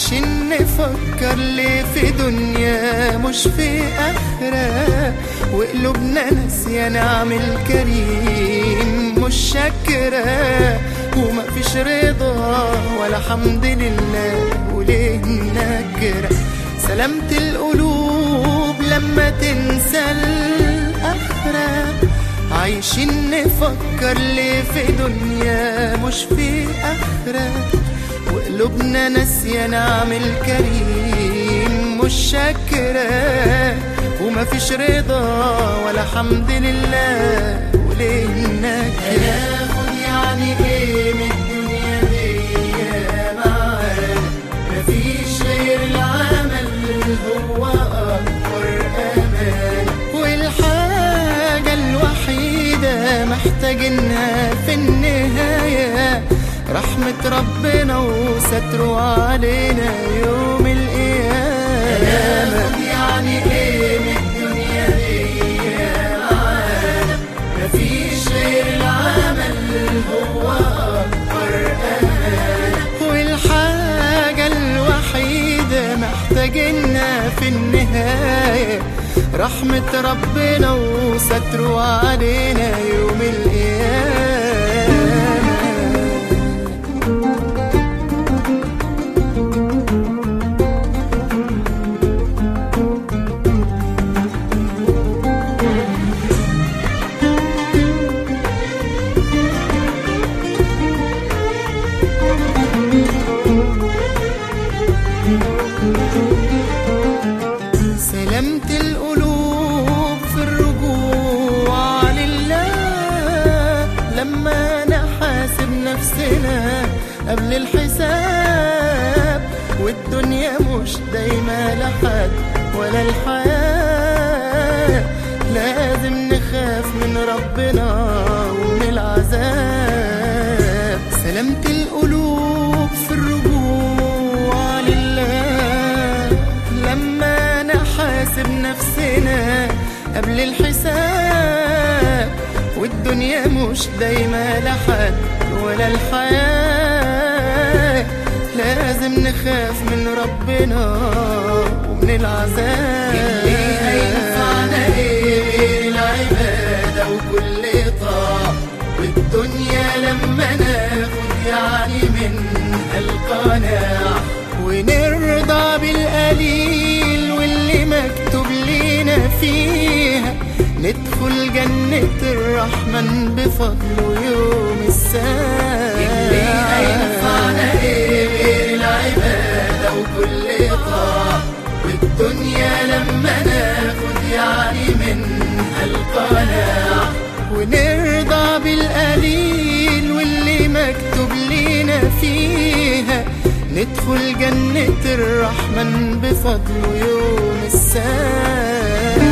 عايشين نفكر ليه في دنيا مش في آخرة وقلوبنا ناسية نعم الكريم مش شاكرة ومفيش رضا ولا حمد لله وليه نكرة سلامة القلوب لما تنسى الآخرة عايشين نفكر ليه في دنيا مش في آخرة وقلوبنا ناسية نعم الكريم مش شاكرة ومفيش رضا ولا حمد لله وليه نكرة هناخد يعني ايه من الدنيا دي معانا مفيش غير العمل هو أكبر أمان والحاجة الوحيدة محتاجينها في النهاية رحمة ربنا وستره علينا يوم القيامة يعني ايه من الدنيا دي معانا مفيش غير العمل هو أكبر أمان والحاجة الوحيدة محتاجينها في النهاية رحمة ربنا وستره علينا يوم القيامة سلامة القلوب في الرجوع لله لما نحاسب نفسنا قبل الحساب والدنيا مش دايما لحد ولا الحياة لازم نخاف من ربنا ومن العذاب سلامة القلوب في الرجوع لله لما نحاسب نفسنا قبل الحساب والدنيا مش دايما لحد ولا الحياة لازم نخاف من ربنا ومن العذاب اللي هينفعنا ايه غير العبادة وكل طاعة والدنيا لما ناخد يعني منها القناعة ونرضى بالقليل واللي مكتوب لينا فيها ندخل جنة الرحمن بفضله يوم الساعة اللي هينفعنا ايه غير العبادة وكل طاعة والدنيا لما ناخد يعني منها القناعة ونرضى بالقليل واللي مكتوب لينا فيها ندخل جنة الرحمن بفضله يوم الساعة